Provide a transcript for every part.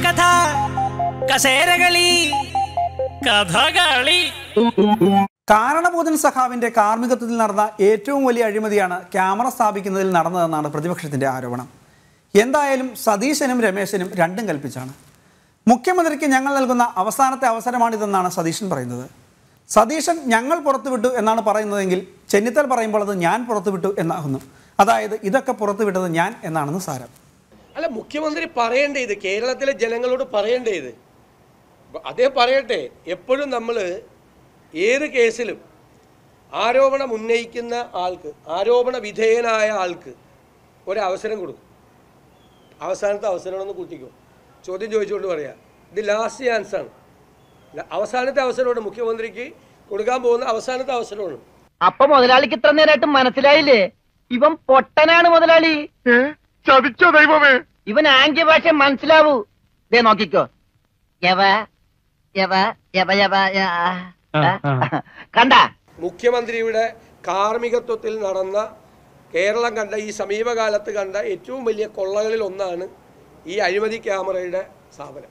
കഥ കസേരകളി കഥകളി കാരണബോധൻ സഖാവിന്റെ കാർമ്മികത്വത്തിൽ നടന്ന ഏറ്റവും വലിയ അഴിമതിയാണ് ക്യാമറ സ്ഥാപിക്കുന്നതിൽ നടന്നതെന്നാണ് പ്രതിപക്ഷത്തിന്റെ ആരോപണം എന്തായാലും സതീശനും രമേശനും രണ്ടും കൽപ്പിച്ചാണ് മുഖ്യമന്ത്രിക്ക് ഞങ്ങൾ നൽകുന്ന അവസാനത്തെ അവസരമാണിതെന്നാണ് സതീശൻ പറയുന്നത് സതീശൻ ഞങ്ങൾ പുറത്തുവിട്ടു എന്നാണ് പറയുന്നതെങ്കിൽ ചെന്നിത്തല പറയുമ്പോൾ അത് ഞാൻ പുറത്തുവിട്ടു എന്നാകുന്നു അതായത് ഇതൊക്കെ പുറത്തുവിട്ടത് ഞാൻ എന്നാണെന്ന് സാരം അല്ല മുഖ്യമന്ത്രി പറയണ്ടേ ഇത് കേരളത്തിലെ ജനങ്ങളോട് പറയണ്ടേ ഇത് അദ്ദേഹം പറയട്ടെ എപ്പോഴും നമ്മൾ ഏത് കേസിലും ആരോപണം ഉന്നയിക്കുന്ന ആൾക്ക് ആരോപണ വിധേയനായ ആൾക്ക് ഒരവസരം കൊടുക്കും അവസാനത്തെ അവസരമാണെന്ന് കൂട്ടിക്കോ ചോദ്യം ചോദിച്ചുകൊണ്ട് പറയാം ഇത് ലാസ്റ്റ് ചാൻസ് ആണ് ല- അവസാനത്തെ അവസരമാണ് മുഖ്യമന്ത്രിക്ക് കൊടുക്കാൻ പോകുന്ന അവസാനത്തെ അവസരമാണ് അപ്പൊ മുതലാളിക്ക് ഇത്ര നേരമായിട്ട് മനസ്സിലായില്ലേ ഇവൻ പൊട്ടനാണ് മുതലാളി ചതിച്ചോ ദൈവമേ ഇവൻ ആംഗ്യ ഭാഷ മനസ്സിലാവൂ ദേ നോക്കിക്കോ യവ യവ യവ യവ യ- ആ? കണ്ട മുഖ്യമന്ത്രിയുടെ കാർമ്മികത്വത്തിൽ നടന്ന കേരളം കണ്ട ഈ സമീപകാലത്ത് കണ്ട ഏറ്റവും വലിയ കൊള്ളകളിൽ ഒന്നാണ് ഈ അഴിമതി ക്യാമറയുടെ സ്ഥാപനം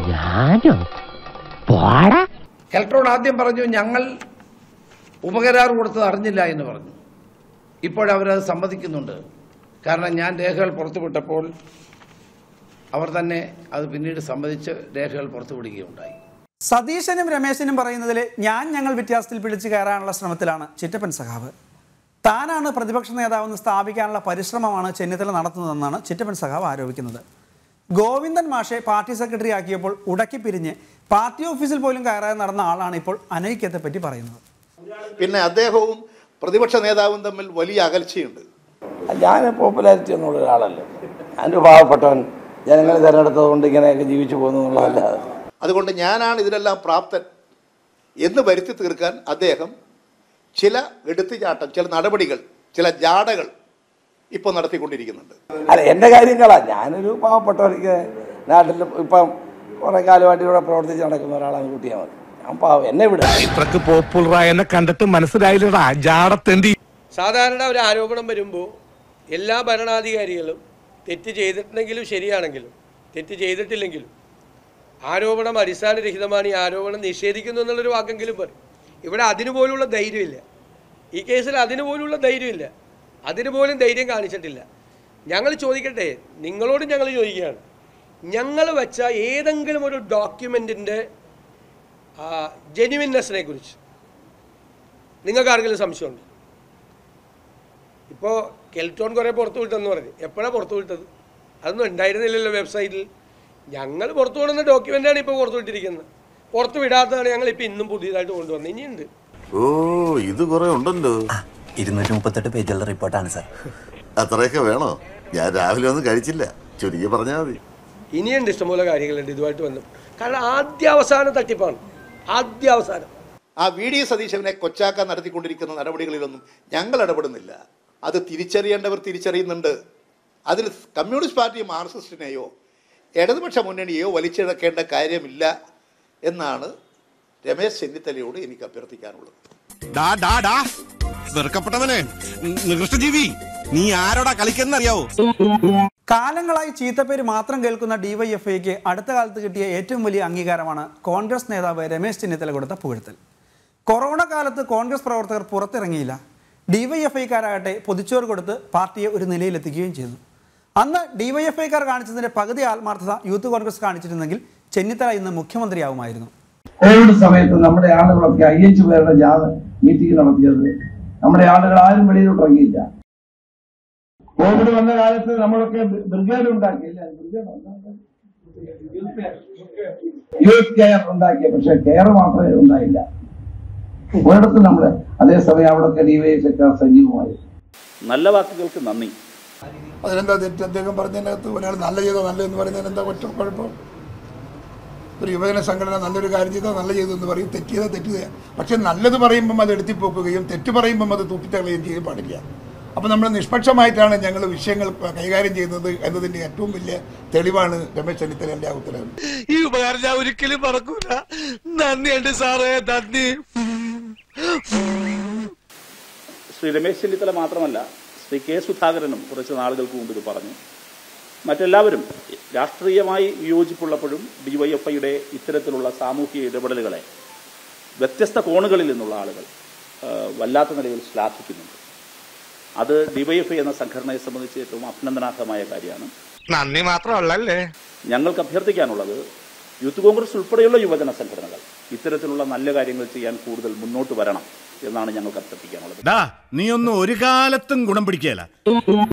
കലക്ടറോട് ആദ്യം പറഞ്ഞു ഞങ്ങൾ ഉപകരാർ കൊടുത്തത് അറിഞ്ഞില്ല എന്ന് പറഞ്ഞു ഇപ്പോഴവരത് സമ്മതിക്കുന്നുണ്ട് കാരണം ഞാൻ രേഖകൾ പുറത്തുവിട്ടപ്പോൾ അവർ തന്നെ അത് പിന്നീട് സമ്മതിച്ച് രേഖകൾ പുറത്തുവിടുകയുണ്ടായി സതീശനും രമേശനും പറയുന്നതിൽ ഞാൻ ഞങ്ങൾ വ്യത്യാസത്തിൽ പിടിച്ചു കയറാനുള്ള ശ്രമത്തിലാണ് ചിറ്റപ്പൻ സഖാവ് താനാണ് പ്രതിപക്ഷ നേതാവെന്ന് സ്ഥാപിക്കാനുള്ള പരിശ്രമമാണ് ചെന്നിത്തല നടത്തുന്നതെന്നാണ് ചിറ്റപ്പൻ സഖാവ് ആരോപിക്കുന്നത് ഗോവിന്ദൻ മാഷെ പാർട്ടി സെക്രട്ടറി ആക്കിയപ്പോൾ ഉടക്കി പിരിഞ്ഞ് പാർട്ടി ഓഫീസിൽ പോലും കയറാതെ നടന്ന ആളാണ് ഇപ്പോൾ അനൈക്യത്തെ പറ്റി പറയുന്നത് പിന്നെ അദ്ദേഹവും പ്രതിപക്ഷ നേതാവും തമ്മിൽ വലിയ അകൽച്ചയുണ്ട് ഞാൻ പോപ്പുലാരിറ്റി എന്നുള്ള ഒരാളല്ല ഞാനൊരു പാവപ്പെട്ടവൻ ജനങ്ങൾ തിരഞ്ഞെടുത്തത് കൊണ്ട് ഇങ്ങനെയൊക്കെ ജീവിച്ചു പോകുന്നു എന്നുള്ളതല്ലാതെ അതുകൊണ്ട് ഞാനാണ് ഇതിനെല്ലാം പ്രാപ്തൻ എന്ന് വരുത്തി തീർക്കാൻ അദ്ദേഹം ചില എടുത്തുചാട്ടം ചില നടപടികൾ ചില ജാടകൾ ഇപ്പോൾ നടത്തിക്കൊണ്ടിരിക്കുന്നുണ്ട് അല്ല എൻ്റെ കാര്യങ്ങളാ ഞാനൊരു പാവപ്പെട്ടവർക്ക് നാട്ടിൽ ഇപ്പം കുറെ കാലമായിട്ട് ഇവിടെ പ്രവർത്തിച്ച് നടക്കുന്ന ഒരാളാണ് കൂട്ടിയാൽ മതി ഞാൻ പാവം എന്നെ വിടുക ഇത്രക്ക് പോപ്പുലറായ എന്നെ കണ്ടിട്ട് മനസ്സിലായില്ലടാ ജാടത്തേണ്ടി സാധാരണ ഒരു ആരോപണം വരുമ്പോൾ എല്ലാ ഭരണാധികാരികളും തെറ്റ് ചെയ്തിട്ടുണ്ടെങ്കിലും ശരിയാണെങ്കിലും തെറ്റ് ചെയ്തിട്ടില്ലെങ്കിലും ആരോപണം അടിസ്ഥാനരഹിതമാണ് ഈ ആരോപണം നിഷേധിക്കുന്നു എന്നുള്ളൊരു വാക്കെങ്കിലും പറയും ഇവിടെ അതിനു പോലുള്ള ധൈര്യമില്ല ഈ കേസിൽ അതിനു പോലുള്ള ധൈര്യമില്ല അതിനു പോലും ധൈര്യം കാണിച്ചിട്ടില്ല ഞങ്ങൾ ചോദിക്കട്ടെ നിങ്ങളോട് ഞങ്ങൾ ചോദിക്കുകയാണ് ഞങ്ങൾ വെച്ച ഏതെങ്കിലും ഒരു ഡോക്യുമെൻറ്റിൻ്റെ ജെന്യുവിനെസ്സിനെ കുറിച്ച് നിങ്ങൾക്ക് ആർക്കെങ്കിലും സംശയമുണ്ട് ഇപ്പോൾ കെൽട്രോൺ കുറേ പുറത്തു വിട്ടെന്ന് പറഞ്ഞു എപ്പോഴാണ് പുറത്തു വിട്ടത് അതൊന്നും ഉണ്ടായിരുന്നില്ലല്ലോ വെബ്സൈറ്റിൽ ഞങ്ങൾ പുറത്തു വിടുന്ന ഡോക്യുമെൻ്റാണ് ഇപ്പോൾ പുറത്തു വിട്ടിരിക്കുന്നത് പുറത്തു വിടാത്തതാണ് ഞങ്ങൾ ഇപ്പോൾ ഇന്നും പുതിയതായിട്ട് കൊണ്ടുവന്നത് ഇനിയുണ്ട് ഓ ഇത് കുറെ ഉണ്ടല്ലോ ഇരുന്നൂറ്റി മുപ്പത്തെട്ട് പേജുള്ള റിപ്പോർട്ടാണ് സാർ അത്രയൊക്കെ വേണോ ഞാൻ രാവിലെ ഒന്നും കഴിച്ചില്ല ചുരുക്കി പറഞ്ഞാൽ മതി ഇനിയുണ്ട് ഇഷ്ടംപോലെ കാര്യങ്ങളുണ്ട് ഇതുമായിട്ട് വന്നു കാരണം ആദ്യ അവസാന തട്ടിപ്പാണ് ആദ്യ അവസാനം ആ വി ഡി സതീശനെ കൊച്ചാക്കാൻ നടത്തിക്കൊണ്ടിരിക്കുന്ന നടപടികളിലൊന്നും ഞങ്ങൾ ഇടപെടുന്നില്ല അത് തിരിച്ചറിയേണ്ടവർ തിരിച്ചറിയുന്നുണ്ട് അതിൽ കമ്മ്യൂണിസ്റ്റ് പാർട്ടി മാർക്സിസ്റ്റിനെയോ ഇടതുപക്ഷ മുന്നണിയെയോ വലിച്ചിഴക്കേണ്ട കാര്യമില്ല എന്നാണ് രമേശ് ചെന്നിത്തലയോട് എനിക്ക് അഭ്യർത്ഥിക്കാനുള്ളത് ഡാ ഡാ ഡാ വെറുക്കപ്പെട്ടവനെ നികൃഷ്ടജീവി നീ ആരോടാ കളിക്കുന്നറിയാവോ കാലങ്ങളായി ചീത്തപ്പേര് മാത്രം കേൾക്കുന്ന ഡിവൈഎഫ്ഐക്ക് അടുത്ത കാലത്ത് കിട്ടിയ ഏറ്റവും വലിയ അംഗീകാരമാണ് കോൺഗ്രസ് നേതാവ് രമേശ് ചെന്നിത്തല കൊടുത്ത പുകഴ്ത്തൽ കൊറോണ കാലത്ത് കോൺഗ്രസ് പ്രവർത്തകർ പുറത്തിറങ്ങിയില്ല ഡിവൈഎഫ്ഐക്കാരാകട്ടെ പൊതിച്ചോറ് കൊടുത്ത് പാർട്ടിയെ ഒരു നിലയിലെത്തിക്കുകയും ചെയ്തു അന്ന് ഡിവൈഎഫ്ഐക്കാർ കാണിച്ചതിന്റെ പകുതി ആത്മാർത്ഥത യൂത്ത് കോൺഗ്രസ് കാണിച്ചിരുന്നെങ്കിൽ ചെന്നിത്തല ഇന്ന് മുഖ്യമന്ത്രിയാവുമായിരുന്നു കോവിഡ് സമയത്ത് നമ്മുടെ ആളുകളൊക്കെ ഐ എച്ച് പേരുടെ ജാഥ മീറ്റിംഗ് നടത്തിയത് നമ്മുടെ ആളുകൾ ആരും വെളിയിലോട്ട് ഇറങ്ങിയില്ല കോവിഡ് വന്ന കാലത്ത് നമ്മളൊക്കെ ബ്രിഗേഡ് ഉണ്ടാക്കിയില്ല ബ്രിഗേഡ് യൂത്ത് കെയർ ഉണ്ടാക്കിയ പക്ഷെ കെയർ മാത്രമേ ഉണ്ടായില്ല ഒരിടത്തും നമ്മള് അതേസമയം അവിടെയൊക്കെ ഡിവൈഎസ്ഒക്കെ സജീവമായി നല്ല വാക്കുകൾക്ക് നന്ദി അതിനെന്താ തെറ്റ് അദ്ദേഹം പറഞ്ഞതിനകത്ത് ഒരാൾ നല്ല ചെയ്തോ നല്ലതെന്ന് പറയുന്നതിന് എന്താ ഒറ്റ കുഴപ്പം ഒരു യുവജന സംഘടന നല്ലൊരു കാര്യം ചെയ്തോ നല്ല ചെയ്തു എന്ന് പറയും തെറ്റ് ചെയ്തോ തെറ്റ് ചെയ്യാം പക്ഷെ നല്ലത് പറയുമ്പം അത് എടുത്തിപ്പോക്കുകയും തെറ്റ് പറയുമ്പം അത് തൂപ്പിത്തള്ളുകയും ചെയ്യാൻ പാടില്ല അപ്പം നമ്മൾ നിഷ്പക്ഷമായിട്ടാണ് ഞങ്ങൾ വിഷയങ്ങൾ കൈകാര്യം ചെയ്യുന്നത് എന്നതിൻ്റെ ഏറ്റവും വലിയ തെളിവാണ് രമേശ് ചെന്നിത്തലൻ്റെ ആ ഉത്തരവ് ഈ ഉപകാരം ഞാൻ ഒരിക്കലും മറക്കൂല നന്ദിയുണ്ട് സാറേ നന്ദി ശ്രീ രമേശ് ചെന്നിത്തല മാത്രമല്ല ശ്രീ കെ സുധാകരനും കുറച്ച് നാളുകൾക്ക് മുമ്പ് ഇത് പറഞ്ഞു മറ്റെല്ലാവരും രാഷ്ട്രീയമായി വിയോജിപ്പുള്ളപ്പോഴും ഡിവൈഎഫ്ഐയുടെ ഇത്തരത്തിലുള്ള സാമൂഹിക ഇടപെടലുകളെ വ്യത്യസ്ത കോണുകളിൽ നിന്നുള്ള ആളുകൾ ആ, വല്ലാത്ത നിലയിൽ ശ്ലാഘിക്കുന്നുണ്ട് അത് ഡിവൈഎഫ്ഐ എന്ന സംഘടനയെ സംബന്ധിച്ച് ഏറ്റവും അഭിനന്ദനാർഹമായ കാര്യമാണ് നന്ദി മാത്രമല്ലേ ഞങ്ങൾക്ക് അഭ്യർത്ഥിക്കാനുള്ളത് യൂത്ത് കോൺഗ്രസ് ഉൾപ്പെടെയുള്ള യുവജന സംഘടനകൾ ഇത്തരത്തിലുള്ള നല്ല കാര്യങ്ങൾ ചെയ്യാൻ കൂടുതൽ മുന്നോട്ട് വരണം എന്നാണ് ഞങ്ങൾക്ക് അഭ്യർത്ഥിക്കാനുള്ളത് നീ ഒന്നും ഒരു കാലത്തും ഗുണം പിടിക്കുകയല്ല